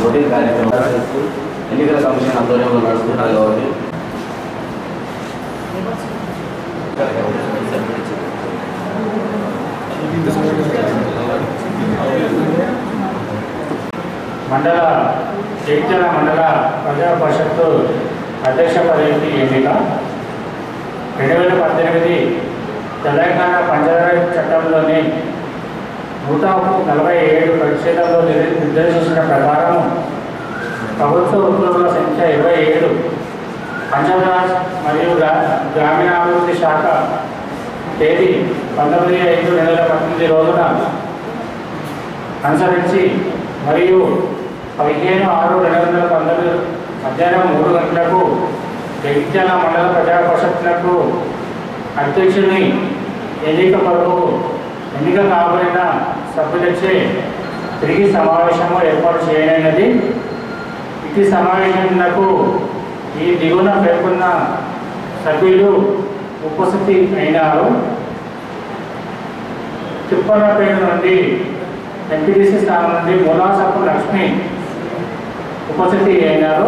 routine కార్యక్రమం చేస్తూ ఎన్నికల కమిషన్ ఆధ్వర్యంలో నడుస్తున్నారు కాబట్టి మండల జగిత్యాల మండల ప్రజా పరిషత్తు అధ్యక్ష పదవికి ఎన్నిక రెండు వేల పద్దెనిమిది తెలంగాణ పంచాయతీ చట్టంలోని నూట నలభై ఏడు పరిచ్ఛేదంలో నిర్- నిర్దేశించిన ప్రకారం ప్రభుత్వ ఉద్యోగుల సంఖ్య ఇరవై ఏడు పంచాయతీరాజ్ మరియు గ్రా- గ్రామీణాభివృద్ధి శాఖ తేదీ పంతొమ్మిది ఐదు రెండు వేల పద్దెనిమిది రోజున అనుసరించి మరియు పదిహేను ఆరు రెండు వందల పంతొమ్మిది మధ్యాహ్నం మూడు గంటలకు జగిత్యాల మండల ప్రజా పరిషత్లకు అధ్యక్షుని ఎన్నిక కొరకు ఎన్నిక కాబడిన సభ్యులచే తిరిగి సమావేశము ఏర్పాటు చేయనది ఇటు సమావేశంకు ఈ దిగువన పేర్కొన్న సభ్యులు ఉపస్థితి అయినారు తిప్పలపేట నుండి ఎంపీడీసీ స్థానం నుండి మూలాసపు లక్ష్మి ఉపస్థితి అయినారు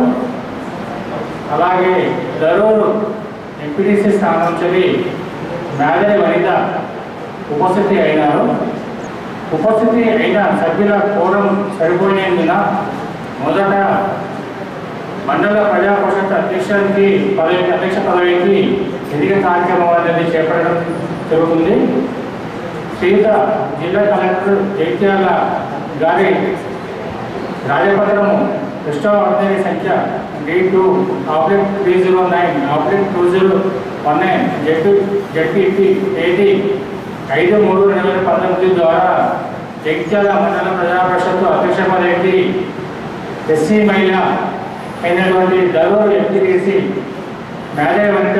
అలాగే దరూరు ఎంపీడీసీ స్థానం నుంచి మేదరి వనిత ఉపస్థితి అయినారు ఉపస్థితి అయిన సభ్యుల కోరం సరిపోయినందున మొదట మండల ప్రజా పరిషత్ అధ్యక్షునికి పదవి అధ్యక్ష పదవికి ఎన్నిక కార్యక్రమం అనేది చేపట్టడం జరుగుతుంది శ్రీత జిల్లా కలెక్టర్ జైత్యాల గారి రాజపత్రము కృష్ణ వర్ధని సంఖ్య D two object three zero nine object two zero one nine Z ZPP తేదీ ఐదు మూడు రెండు వేల పంతొమ్మిది ద్వారా జగిత్యాల మండల ప్రజా పరిషత్ అధ్యక్ష పదవికి ఎస్సీ మహిళ అయినటువంటి దరూరు ఎంపీటీసీ మేధే వనిత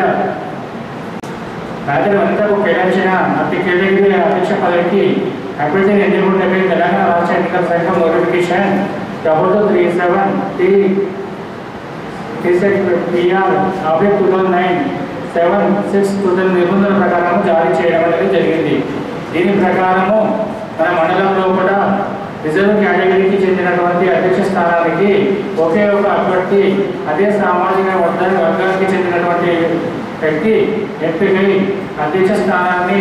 రాత్రి వనితకు కేటాయించిన అతి కేటగిరీ అధ్యక్ష పదవికి అభ్యర్థిని ఎన్నుకుంటే తెలంగాణ రాష్ట్ర ఎన్నికల సంఘం notification double two three seven T టీసెట్ PR object two thousand nine seven six two thousand నిబంధనల ప్రకారం జారీ చేయడం అనేది జరిగింది దీని ప్రకారము మన మండలంలో కూడా రిజర్వ్ కేటగిరీకి చెందినటువంటి అధ్యక్ష స్థానానికి ఒకే ఒక అభ్యర్థి అదే సామాజిక వర్గ వర్గానికి చెందినటువంటి వ్యక్తి ఎంపికై అధ్యక్ష స్థానాన్ని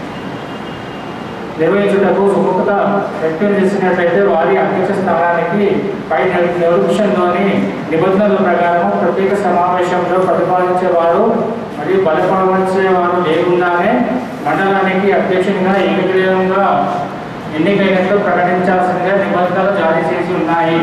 నిర్వహించుటకు సుముఖత వ్యక్తం చేసినట్లయితే వారి అధ్యక్ష స్థానానికి పై నోటిఫికేషన్లోని నిబంధనల ప్రకారం ప్రత్యేక సమావేశంలో ప్రతిపాదించేవారు మరియు బలపడవలసేవారు లేకుండానే మండలానికి అధ్యక్షునిగా ఏకగ్రీవంగా ఎన్నికైనట్లు ప్రకటించాల్సిందిగా నిబంధనలు జారీ చేసి ఉన్నాయి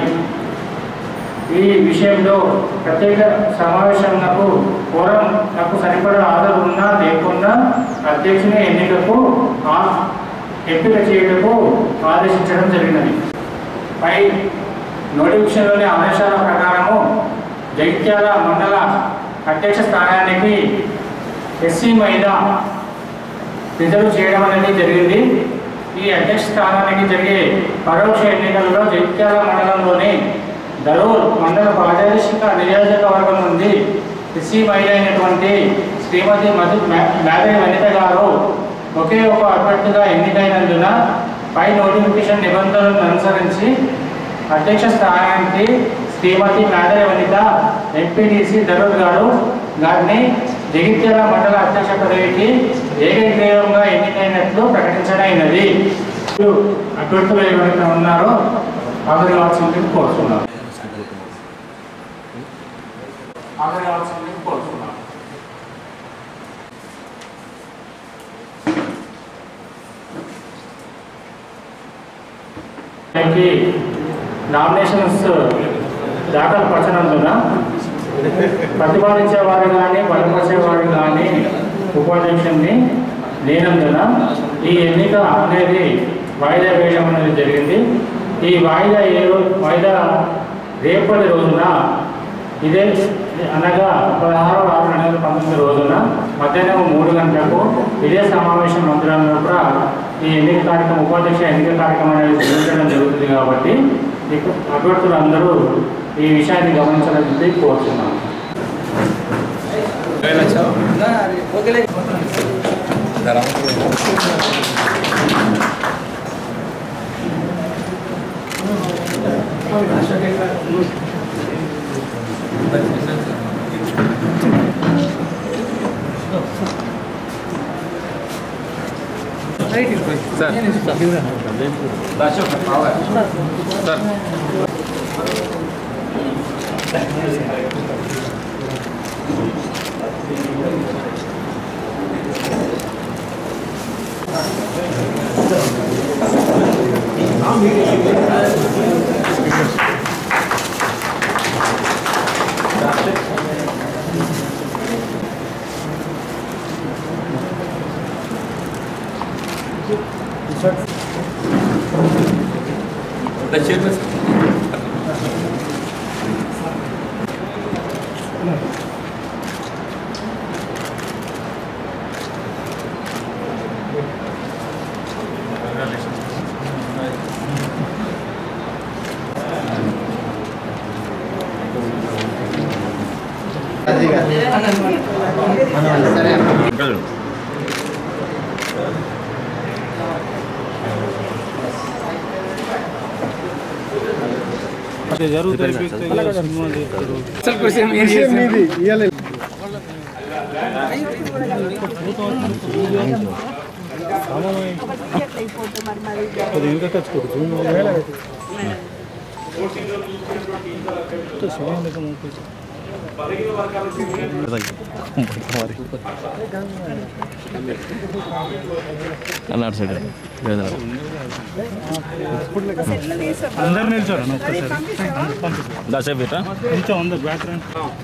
ఈ విషయంలో ప్రత్యేక సమావేశంకు కోరం నాకు సరిపడా ఆధార్ ఉన్నా లేకున్నా అధ్యక్షుని ఎన్నికకు ఆ ఎంపిక చేయటకు ఆదేశించడం జరిగినది పై నోటిఫికేషన్లోని ఆదేశాల ప్రకారము జగిత్యాల మండల అధ్యక్ష స్థానానికి ఎస్సీ మహిళ రిజర్వ్ చేయడం అనేది జరిగింది ఈ అధ్యక్ష స్థానానికి జరిగే పరోక్ష ఎన్నికల్లో జగిత్యాల మండలంలోని దరూర్ మండల ప్రాదేశిక నియోజకవర్గం నుండి ఎస్సీ మహిళ అయినటువంటి శ్రీమతి మధు మేధవి వనిత గారు ఒకే ఒక అభ్యర్థిగా ఎన్నికైనందున పై నోటిఫికేషన్ నిబంధనలను అనుసరించి అధ్యక్ష స్థానానికి శ్రీమతి మేధవి వనిత ఎంపీటీసీ దరూర్ గారు గారిని జగిత్యాల మండల అధ్యక్ష పదవికి ఏకగ్రీవంగా ఎన్నికైనట్లు ప్రకటించడమైనది అభ్యర్థులు ఎవరైతే ఉన్నారో హాజరు కావాల్సిందిగా కోరుతున్నాను హాజరు కావాల్సిందిగా కోరుతున్నాను దానికి నామినేషన్స్ దాఖలు పరచనందున ప్రతిపాదించే వారు కానీ బలపరిచే వారు కానీ ఉపాధ్యక్షుడిని లేనందున ఈ ఎన్నిక అనేది వాయిదా వేయడం అనేది జరిగింది ఈ వాయిదా ఏ రోజు వాయిదా రేపటి రోజున ఇదే అనగా పదహారు ఆరు రెండు వేల పంతొమ్మిది రోజున మధ్యాహ్నం మూడు గంటలకు ఇదే సమావేశం మందిరంలో కూడా ఈ ఎన్నిక కార్యక్రమం ఉపాధ్యక్ష ఎన్నిక కార్యక్రమం అనేది నిర్వహించడం జరుగుతుంది కాబట్టి ఇక అభ్యర్థులు అందరూ ఈ విషయాన్ని గమనించాలని కోరుతున్నాను అన్నాడు సైడ్ అందరు నిల్చోరా ఒక్కసారి దాసేపు ఇట్రా కొంచెం అందరు బ్యాక్ రండి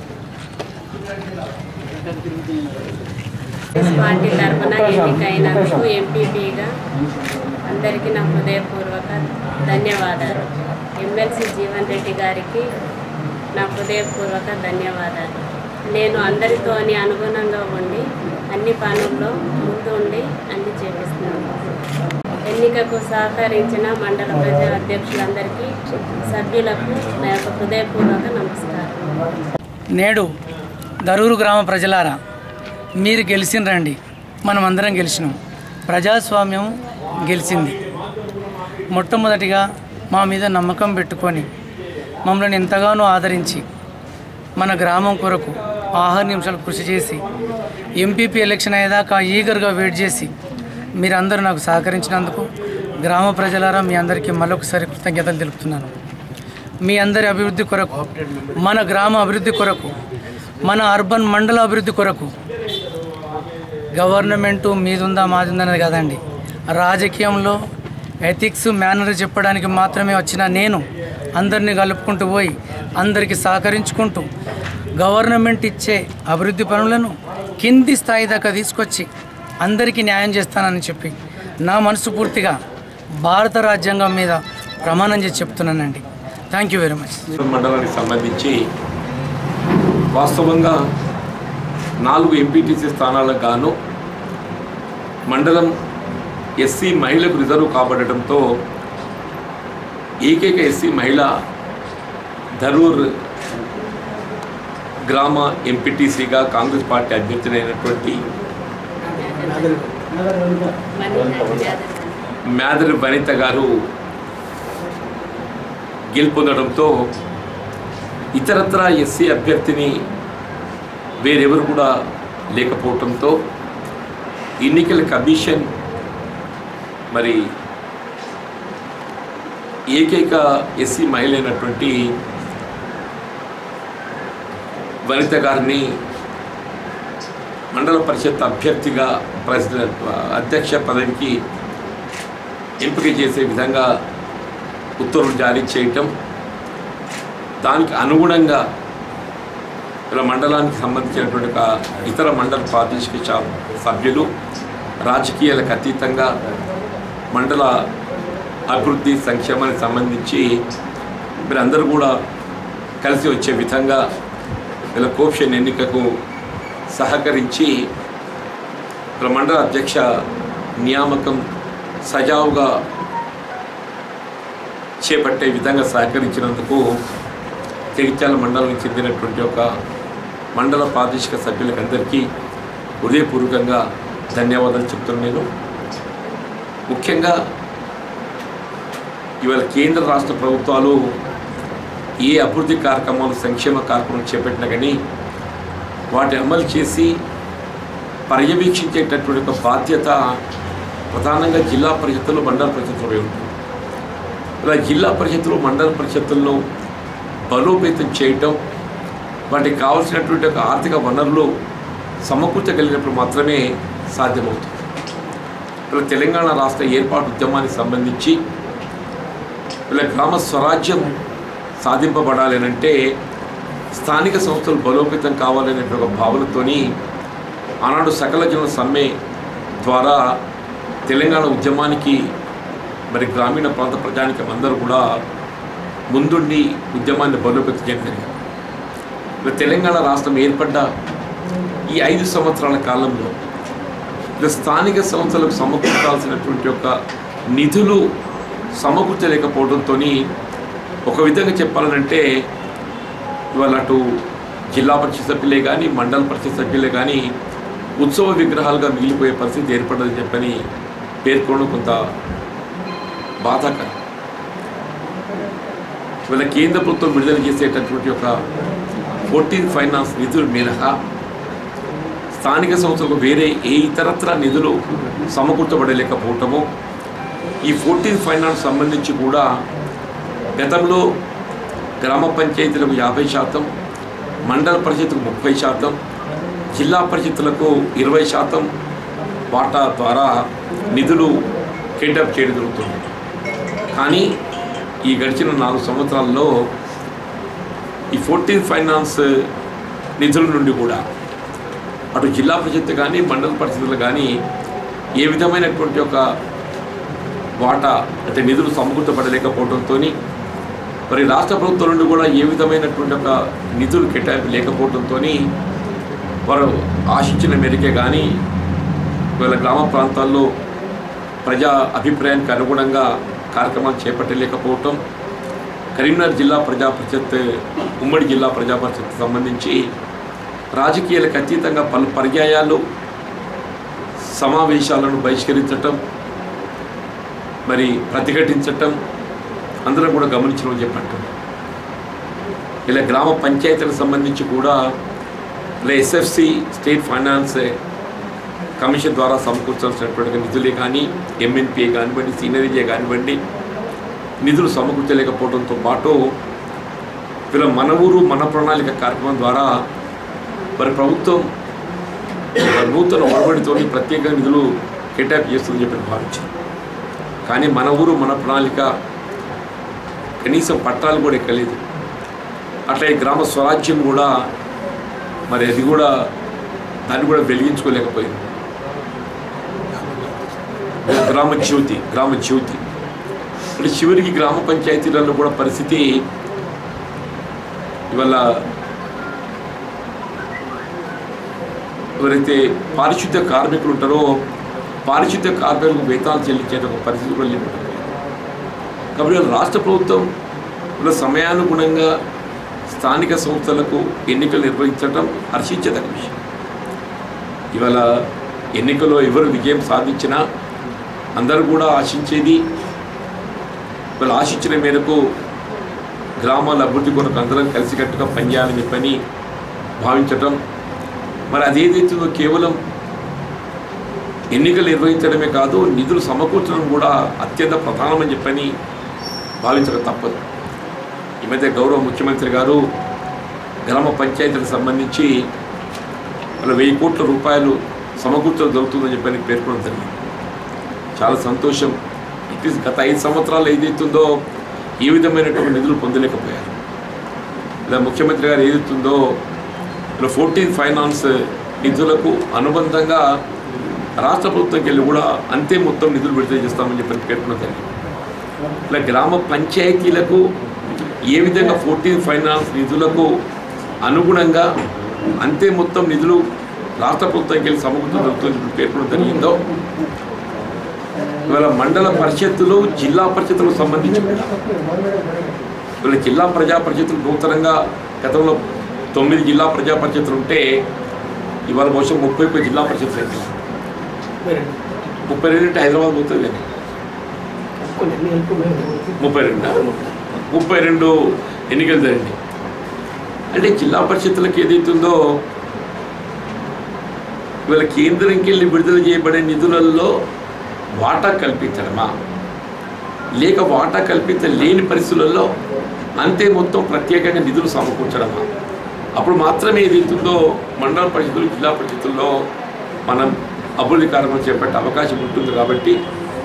పార్టీ తరఫున ఎన్నికైనందుకు ఎంపీపీగా అందరికీ నా హృదయపూర్వక ధన్యవాదాలు ఎమ్మెల్సీ జీవన్ రెడ్డి గారికి నా హృదయపూర్వక ధన్యవాదాలు నేను అందరితోని అనుగుణంగా ఉండి అన్ని పనుల్లో ముందు ఉండి అన్ని చేపిస్తున్నాను ఎన్నికకు సహకరించిన మండల ప్రజా అధ్యక్షులందరికీ సభ్యులకు నా యొక్క హృదయపూర్వక నమస్కారం నేడు దరూరు గ్రామ ప్రజలారా మీరు గెలిచినరండి మనం అందరం గెలిచినాం ప్రజాస్వామ్యం గెలిచింది మొట్టమొదటిగా మా మీద నమ్మకం పెట్టుకొని మమ్మల్ని ఎంతగానో ఆదరించి మన గ్రామం కొరకు ఆహార నిమిషాలు కృషి చేసి ఎంపీపీ ఎలక్షన్ అయ్యేదాకా ఈగర్గా వెయిట్ చేసి మీరందరూ నాకు సహకరించినందుకు గ్రామ ప్రజలారా మీ అందరికీ మరొకసారి కృతజ్ఞతలు తెలుపుతున్నాను మీ అందరి అభివృద్ధి కొరకు మన గ్రామ అభివృద్ధి కొరకు మన అర్బన్ మండల అభివృద్ధి కొరకు గవర్నమెంటు మీదుందా మాదుందా అనేది కాదండి రాజకీయంలో ఎథిక్స్ మేనర్ చెప్పడానికి మాత్రమే వచ్చిన నేను అందరినీ కలుపుకుంటూ పోయి అందరికీ సహకరించుకుంటూ గవర్నమెంట్ ఇచ్చే అభివృద్ధి పనులను కింది స్థాయి దాకా తీసుకొచ్చి అందరికీ న్యాయం చేస్తానని చెప్పి నా మనసు పూర్తిగా భారత రాజ్యాంగం మీద ప్రమాణం చేసి చెప్తున్నానండి థ్యాంక్ యూ వెరీ మచ్ మండలానికి సంబంధించి వాస్తవంగా నాలుగు ఎంపీటీసీ స్థానాలకు గాను మండలం ఎస్సీ మహిళకు రిజర్వ్ కాబడటంతో ఏకైక ఎస్సీ మహిళ ధరూర్ గ్రామ ఎంపీటీసీగా కాంగ్రెస్ పార్టీ అభ్యర్థినైనటువంటి మేదరి వనిత గారు గెలుపొందడంతో ఇతరత్ర ఎస్సీ అభ్యర్థిని వేరెవరు కూడా లేకపోవటంతో ఎన్నికల కమిషన్ మరి ఏకైక ఎస్సీ మహిళ అయినటువంటి వనిత గారిని మండల పరిషత్ అభ్యర్థిగా ప్రెసిడెంట్ అధ్యక్ష పదవికి ఎంపిక చేసే విధంగా ఉత్తర్వులు జారీ చేయటం దానికి అనుగుణంగా ఇలా మండలానికి సంబంధించినటువంటి ఒక ఇతర మండల ప్రాదేశిక చా- సభ్యులు రాజకీయాలకు అతీతంగా మండల అభివృద్ధి సంక్షేమానికి సంబంధించి మీరందరూ కూడా కలిసి వచ్చే విధంగా ఇలా కోప్షన్ ఎన్నికకు సహకరించి ఇలా మండల అధ్యక్ష నియామకం సజావుగా చేపట్టే విధంగా సహకరించినందుకు జగిత్యాల మండలానికి చెందినటువంటి ఒక మండల ప్రాదేశిక సభ్యులకు అందరికీ హృదయపూర్వకంగా ధన్యవాదాలు చెప్తున్నాను నేను ముఖ్యంగా ఇవాళ కేంద్ర రాష్ట్ర ప్రభుత్వాలు ఏ అభివృద్ధి కార్యక్రమాలు సంక్షేమ కార్యక్రమాలు చేపట్టినా కానీ వాటిని అమలు చేసి పర్యవేక్షించేటటువంటి ఒక బాధ్యత ప్రధానంగా జిల్లా పరిషత్తులు మండల పరిషత్తులపై ఉంటుంది ఇలా జిల్లా పరిషత్తులు మండల పరిషత్తులను బలోపేతం చేయటం వాటికి కావాల్సినటువంటి ఒక ఆర్థిక వనరులు సమకూర్చగలిగినప్పుడు మాత్రమే సాధ్యమవుతుంది ఇలా తెలంగాణ రాష్ట్ర ఏర్పాటు ఉద్యమానికి సంబంధించి ఇలా గ్రామ స్వరాజ్యం సాధింపబడాలి అని అంటే స్థానిక సంస్థలు బలోపేతం కావాలనే ఒక భావనతోని ఆనాడు సకల జన సమ్మె ద్వారా తెలంగాణ ఉద్యమానికి మరి గ్రామీణ ప్రాంత ప్రజానికం అందరూ కూడా ముందుండి ఉద్యమాన్ని బలోపేతం చేయడం జరిగింది ఇలా తెలంగాణ రాష్ట్రం ఏర్పడ్డ ఈ ఐదు సంవత్సరాల కాలంలో ఇలా స్థానిక సంస్థలకు సమకూర్చాల్సినటువంటి యొక్క నిధులు సమకూర్చలేకపోవడంతో ఒక విధంగా చెప్పాలనంటే ఇవాళ అటు జిల్లా పరిషత్ సభ్యులే కానీ మండల పరిషత్ సభ్యులే కానీ ఉత్సవ విగ్రహాలుగా మిగిలిపోయే పరిస్థితి ఏర్పడదని చెప్పని పేర్కొనడం కొంత బాధాకరం ఇవాళ కేంద్ర ప్రభుత్వం విడుదల చేసేటటువంటి ఒక ఫోర్టీన్ ఫైనాన్స్ నిధులు మినహా స్థానిక సంస్థలకు వేరే ఏ ఇతరత్ర నిధులు సమకూర్చబడలేకపోవటము ఈ ఫోర్టీన్ ఫైనాన్స్ సంబంధించి కూడా గతంలో గ్రామ పంచాయతీలకు యాభై శాతం మండల పరిషత్కు ముప్పై శాతం జిల్లా పరిషత్తులకు ఇరవై శాతం వాటా ద్వారా నిధులు కేటాప్ చేయడం జరుగుతుంది కానీ ఈ గడిచిన నాలుగు సంవత్సరాల్లో ఈ ఫోర్టీన్ ఫైనాన్స్ నిధుల నుండి కూడా అటు జిల్లా పరిషత్ కానీ మండల పరిషత్తులు కానీ ఏ విధమైనటువంటి ఒక వాటా అంటే నిధులు సమకూర్చబడలేకపోవడంతో మరి రాష్ట్ర ప్రభుత్వం నుండి కూడా ఏ విధమైనటువంటి ఒక నిధులు కేటాయింపు లేకపోవడంతో వారు ఆశించిన మేరకే కానీ వీళ్ళ గ్రామ ప్రాంతాల్లో ప్రజా అభిప్రాయానికి అనుగుణంగా కార్యక్రమాలు చేపట్టలేకపోవటం కరీంనగర్ జిల్లా ప్రజా పరిషత్ ఉమ్మడి జిల్లా ప్రజా పరిషత్ సంబంధించి రాజకీయాలకు అతీతంగా పలు పర్యాయాలు సమావేశాలను బహిష్కరించటం మరి ప్రతిఘటించటం అందరం కూడా గమనించడం చెప్పట్టు ఇలా గ్రామ పంచాయతీలకు సంబంధించి కూడా ఇలా ఎస్ఎఫ్సి స్టేట్ ఫైనాన్స్ కమిషన్ ద్వారా సమకూర్చాల్సినటువంటి నిధులే కానీ ఎంఎన్పిఏ కానివ్వండి సీనరీజే కానివ్వండి నిధులు సమకూర్చలేకపోవడంతో పాటు వీళ్ళ మన ఊరు మన ప్రణాళిక కార్యక్రమం ద్వారా మరి ప్రభుత్వం మరి నూతన ఒరబడితో ప్రత్యేక నిధులు కేటాయింపు చేస్తుందని చెప్పి భావించారు కానీ మన ఊరు మన ప్రణాళిక కనీసం పట్టాలు కూడా ఎక్కలేదు అట్లా ఈ గ్రామ స్వరాజ్యం కూడా మరి అది కూడా దాన్ని కూడా వెలిగించుకోలేకపోయింది గ్రామ జ్యోతి గ్రామ జ్యోతి అంటే చివరికి గ్రామ పంచాయతీలలో కూడా పరిస్థితి ఇవాళ ఎవరైతే పారిశుద్ధ్య కార్మికులు ఉంటారో పారిశుద్ధ్య కార్మికులకు వేతనాలు చెల్లించే ఒక పరిస్థితి కూడా లేకుండా కాబట్టి ఇవాళ రాష్ట్ర ప్రభుత్వం ఇలా సమయానుగుణంగా స్థానిక సంస్థలకు ఎన్నికలు నిర్వహించడం హర్షించదగ్గ విషయం ఇవాళ ఎన్నికల్లో ఎవరు విజయం సాధించినా అందరూ కూడా ఆశించేది వాళ్ళు ఆశించిన మేరకు గ్రామాల అభివృద్ధి కొరకు అందరం కలిసికట్టుగా పనిచేయాలని చెప్పని భావించటం మరి అదేదైతుందో కేవలం ఎన్నికలు నిర్వహించడమే కాదు నిధులు సమకూర్చడం కూడా అత్యంత ప్రధానమని చెప్పని భావించడం తప్పదు ఈ మధ్య గౌరవ ముఖ్యమంత్రి గారు గ్రామ పంచాయతీలకు సంబంధించి వాళ్ళ వెయ్యి కోట్ల రూపాయలు సమకూర్చడం జరుగుతుందని చెప్పని పేర్కొనడం జరిగింది చాలా సంతోషం ఇట్ గత ఐదు సంవత్సరాలు ఏదైతుందో ఏ విధమైనటువంటి నిధులు పొందలేకపోయారు ఇలా ముఖ్యమంత్రి గారు ఏదైతుందో ఇలా ఫోర్టీన్ ఫైనాన్స్ నిధులకు అనుబంధంగా రాష్ట్ర ప్రభుత్వంకి వెళ్ళి కూడా అంతే మొత్తం నిధులు విడుదల చేస్తామని చెప్పి పేర్కొనడం జరిగింది ఇలా గ్రామ పంచాయతీలకు ఏ విధంగా ఫోర్టీన్ ఫైనాన్స్ నిధులకు అనుగుణంగా అంతే మొత్తం నిధులు రాష్ట్ర ప్రభుత్వంకి వెళ్ళి సమకూర్చడం జరుగుతుంది పేర్కొనడం జరిగిందో ఇవాళ మండల పరిషత్తులు జిల్లా పరిషత్తులకు సంబంధించి కూడా ఇవాళ జిల్లా ప్రజా పరిషత్తులు నూతనంగా గతంలో తొమ్మిది జిల్లా ప్రజా పరిషత్తులు ఉంటే ఇవాళ బహుశా ముప్పై ఒక్క జిల్లా పరిషత్తులు అయితే ముప్పై రెండు అంటే హైదరాబాద్ పోతుంది కానీ ముప్పై రెండు ముప్పై రెండు ఎన్నికలు జరిగినాయి అంటే జిల్లా పరిషత్తులకు ఏదైతుందో ఇవాళ కేంద్రంకి వెళ్ళి విడుదల చేయబడే నిధులలో వాటా కల్పించడమా లేక వాటా కల్పించలేని పరిస్థితులలో అంతే మొత్తం ప్రత్యేకంగా నిధులు సమకూర్చడమా అప్పుడు మాత్రమే ఏదైతుందో మండల పరిషత్తులు జిల్లా పరిషత్తుల్లో మనం అభివృద్ధి కార్యక్రమం చేపట్టే అవకాశం ఉంటుంది కాబట్టి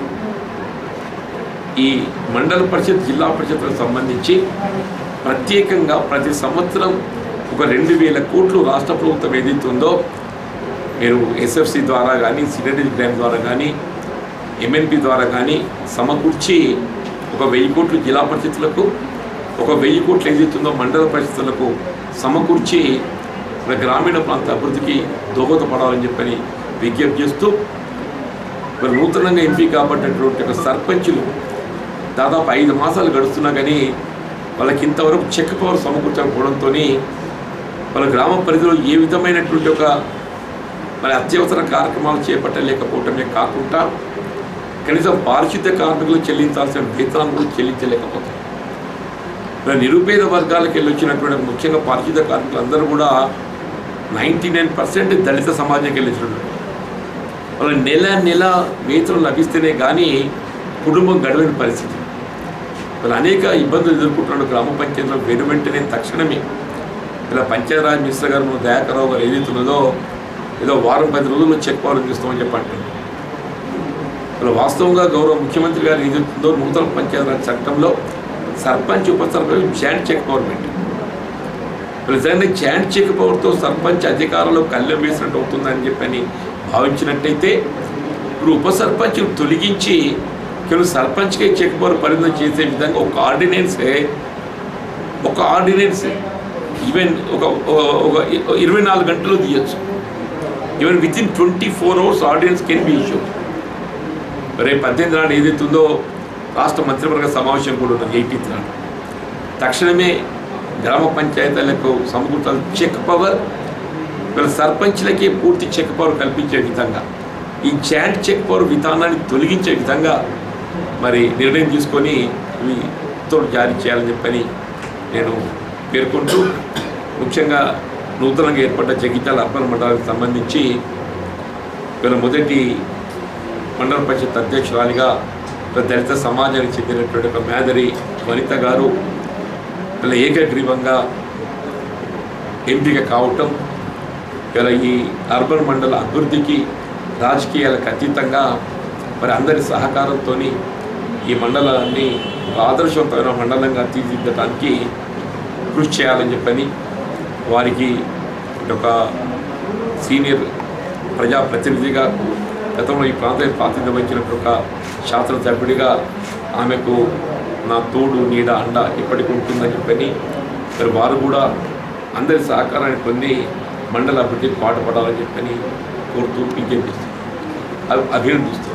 ఈ మండల పరిషత్ జిల్లా పరిషత్లకు సంబంధించి ప్రత్యేకంగా ప్రతి సంవత్సరం ఒక రెండు వేల కోట్లు రాష్ట్ర ప్రభుత్వం ఏదైతే ఉందో మీరు ఎస్ఎఫ్సి ద్వారా కానీ సినరీ గ్రామ్ ద్వారా కానీ ఎంఎన్పి ద్వారా కానీ సమకూర్చి ఒక వెయ్యి కోట్లు జిల్లా పరిషత్తులకు ఒక వెయ్యి కోట్లు ఏదైతుందో మండల పరిషత్తులకు సమకూర్చి మన గ్రామీణ ప్రాంత అభివృద్ధికి దోహదపడాలని చెప్పని విజ్ఞప్తి చేస్తూ మరి నూతనంగా ఎంపీ కాబట్టినటువంటి ఒక సర్పంచులు దాదాపు ఐదు మాసాలు గడుస్తున్నా కానీ వాళ్ళకి ఇంతవరకు చెక్ పవర్ సమకూర్చకపోవడంతో వాళ్ళ గ్రామ పరిధిలో ఏ విధమైనటువంటి ఒక మరి అత్యవసర కార్యక్రమాలు చేపట్టలేకపోవటమే కాకుండా కనీసం పారిశుద్ధ్య కార్మికులు చెల్లించాల్సిన వేతనాలు కూడా చెల్లించలేకపోతారు మరి నిరుపేద వర్గాలకు వెళ్ళి వచ్చినటువంటి ముఖ్యంగా పారిశుద్ధ్య కార్మికులు అందరూ కూడా నైంటీ నైన్ పర్సెంట్ దళిత సమాజంకి వెళ్ళి వచ్చినటువంటి వాళ్ళ నెల నెల వేతనం లభిస్తేనే కానీ కుటుంబం గడవని పరిస్థితి వాళ్ళు అనేక ఇబ్బందులు ఎదుర్కొంటున్న గ్రామ పంచాయతీలో వెను వెంటనే తక్షణమే ఇలా పంచాయతీరాజ్ మినిస్టర్ గారు మన దయాకరావు గారు ఏదైతున్నదో ఏదో వారం పది రోజుల్లో చెక్ పవర్ ఇస్తామని చెప్పి అంటున్నారు ఇలా వాస్తవంగా గౌరవ ముఖ్యమంత్రి గారు ఏదైతుందో నూతన పంచాయతీరాజ్ చట్టంలో సర్పంచ్ ఉప సర్పంచ్ జాయింట్ చెక్ పవర్ పెట్టారు నిజంగా జాయింట్ చెక్ పవర్తో సర్పంచ్ అధికారంలో కళ్ళెం వేసినట్టు అవుతుందని చెప్పని భావించినట్టయితే ఇప్పుడు ఉప సర్పంచ్ తొలగించి కేవలం సర్పంచ్కే చెక్ పవర్ పరిమితం చేసే విధంగా ఒక ఆర్డినెన్సే ఒక ఆర్డినెన్స్ ఈవెన్ ఒక ఒక- ఒక ఇరవై నాలుగు గంటలు తీయచ్చు even with in twenty four hours ordinance can be issue రేపు పద్దెనిమిది నాడు ఏదైతుందో రాష్ట్ర మంత్రివర్గ సమావేశం కూడా ఉన్నది ఎయిటీన్త్ నాడు తక్షణమే గ్రామ పంచాయతీలకు సమకూర్చాల చెక్ పవర్ వీళ్ళ సర్పంచ్లకి పూర్తి చెక్ పవర్ కల్పించే విధంగా ఈ చాట్ చెక్ పవర్ విధానాన్ని తొలగించే విధంగా మరి నిర్ణయం తీసుకొని ఇవి ఉత్తర్వులు జారీ చేయాలని చెప్పని నేను పేర్కొంటూ ముఖ్యంగా నూతనంగా ఏర్పడ్డ జగిత్యాల అర్బన్ మండలానికి సంబంధించి వీళ్ళ మొదటి మండల పరిషత్ అధ్యక్షురాలిగా ఒక దళిత సమాజానికి చెందినటువంటి ఒక మేదరి వనిత గారు వీళ్ళ ఏకగ్రీవంగా ఎంపిక కావటం వీళ్ళ ఈ అర్బన్ మండల అభివృద్ధికి రాజకీయాలకు అతీతంగా మరి అందరి సహకారంతో ఈ మండలాన్ని ఒక ఆదర్శవంతమైన మండలంగా తీర్చిదిద్దడానికి కృషి చేయాలని చెప్పని వారికి ఒక సీనియర్ ప్రజాప్రతినిధిగా గతంలో ఈ ప్రాంతానికి ప్రాతినిధ్యం వహించినటువంటి ఒక శాసనసభ్యుడిగా ఆమెకు నా తోడు నీడ అండ ఇప్పటికి ఉంటుందని చెప్పని మరి వారు కూడా అందరి సహకారాన్ని పొంది మండల అభివృద్ధికి పాటుపడాలని చెప్పని కోరుతూ విజ్ఞప్తిస్తారు అభినందిస్తారు